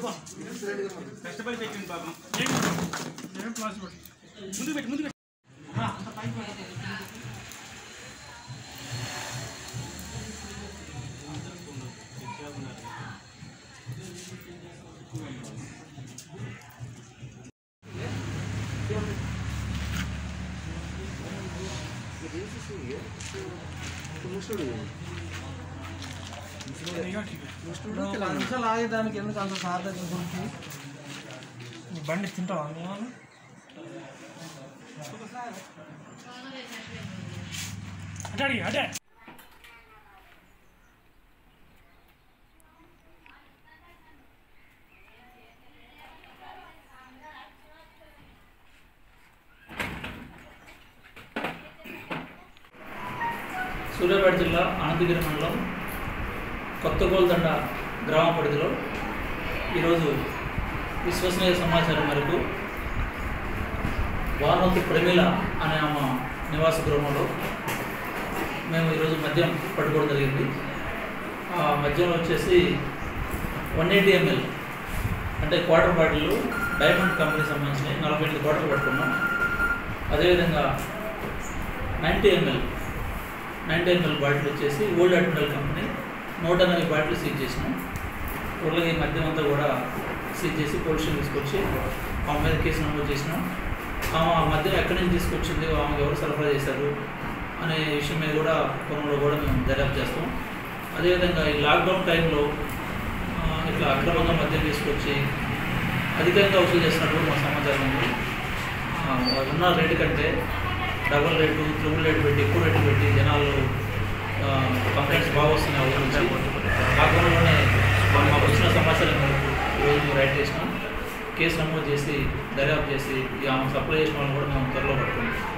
కష్టపడి పెట్టింది పాపం ముందు పెట్టి ముందు పెట్టి నువ్వు పది నిమిషాలు ఆగేదానికి ఎందుకు అంత సార్థక గురించి నీ బండి తింటావా నువ్వు అటాడి అటే సూర్యాపేట జిల్లా అనంతగిరి మండలం కొత్తగోల్దండ గ్రామ పరిధిలో ఈరోజు విశ్వసనీయ సమాచారం మేరకు వానోతి ప్రమీల అనే ఆమె నివాస గృహంలో మేము ఈరోజు మద్యం పట్టుకోవడం జరిగింది ఆ మద్యం వచ్చేసి వన్ ఎయిటీ ఎంఎల్ అంటే క్వార్టర్ బాటిల్ డైమండ్ కంపెనీ సంబంధించినవి నలభై ఎనిమిది క్వార్టర్ పట్టుకున్నాం అదేవిధంగా ninety ML ninety ML bottle వచ్చేసి ఓల్డ్ అడ్మిరల్ కంపెనీ నూట ఎనభై బాటిల్ సీజ్ చేసినాం టోటల్గా ఈ మద్యం అంతా కూడా సీజ్ చేసి పోలీస్ స్టేషన్ తీసుకొచ్చి ఆమె మీద కేసు నమోదు చేసినాం ఆమె ఆ మద్యం ఎక్కడి నుంచి తీసుకొచ్చింది ఆమెకు ఎవరు సరఫరా చేశారు అనే విషయం మీద కూడా పొలంలో కూడా మేము దర్యాప్తు చేస్తాం అదేవిధంగా ఈ లాక్డౌన్ టైంలో ఆ, ఇట్లా అక్రమంగా మద్యం తీసుకొచ్చి అధికంగా వసూలు చేస్తున్నట్టు మా సమాచారం ఉంది ఆ, ఉన్న రేటు కంటే డబుల్ రేటు త్రిబుల్ రేటు పెట్టి ఎక్కువ రేటు పెట్టి జనాలు కంప్లైంట్స్ బాగా వస్తున్నాయి వాళ్ళ నుంచి ఆ క్రమంలోనే మాకు వచ్చిన సమాచారం మేరకు ఈరోజు మేము రైట్ చేసినాం కేసు నమోదు చేసి దర్యాప్తు చేసి ఈ ఆమె సప్లై చేసిన వాళ్ళని కూడా మేము త్వరలో పట్టుకున్నాం